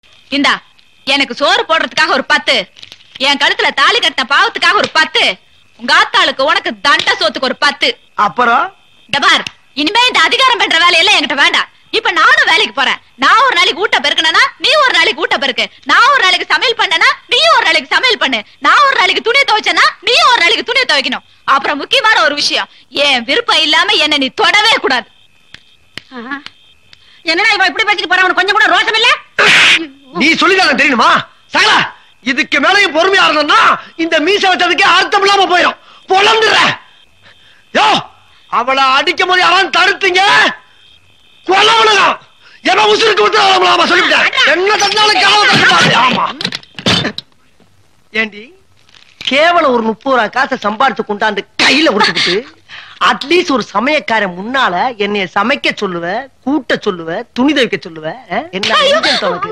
இந்தா எனக்கு சோறு போடுறதுக்காக ஒரு பத்து என் கழுத்துல தாலி கட்டின பாவத்துக்காக ஒரு பத்து உங்க ஆத்தாளுக்கு உனக்கு தண்ட சோத்துக்கு ஒரு பத்து அப்புறம் இந்த பார் இனிமே இந்த அதிகாரம் பண்ற வேலையெல்லாம் என்கிட்ட வேண்டாம் இப்ப நானும் வேலைக்கு போறேன் நான் ஒரு நாளைக்கு ஊட்ட பெருக்கணும்னா நீ ஒரு நாளைக்கு ஊட்ட பெருக்கு நான் ஒரு நாளைக்கு சமையல் பண்ணனா நீயும் ஒரு நாளைக்கு சமையல் பண்ணு நான் ஒரு நாளைக்கு துணி துவைச்சனா நீயும் ஒரு நாளைக்கு துணி துவைக்கணும் அப்புறம் முக்கியமான ஒரு விஷயம் என் விருப்பம் இல்லாம என்ன நீ தொடவே கூடாது என்னடா இவன் இப்படி பேசிட்டு போறான் கொஞ்சம் கூட ரோஷம் இல்ல நீ சொல்லிதான் தெரியுமா சகல இதுக்கு மேலயும் பொறுமையா இருந்தோம்னா இந்த மீச வச்சதுக்கே அர்த்தம் இல்லாம போயிடும் பொழந்துடுற யோ அவளை அடிக்கும் போது யாரும் தடுத்தீங்க கொலை உலகம் எவன் உசுருக்கு விட்டு சொல்லிவிட்டேன் என்ன தந்தாலும் காவல் தடுப்பாரு. ஆமா ஏண்டி கேவலம் ஒரு முப்பது ரூபா காசை சம்பாதிச்சு கொண்டாந்து கையில கொடுத்துட்டு அட்லீஸ்ட் ஒரு சமயக்காரன் முன்னால என்னைய சமைக்க சொல்லுவ கூட்ட சொல்லுவ துணி துவைக்க சொல்லுவ அஹ்? என்ன நெஞ்சம் உனக்கு?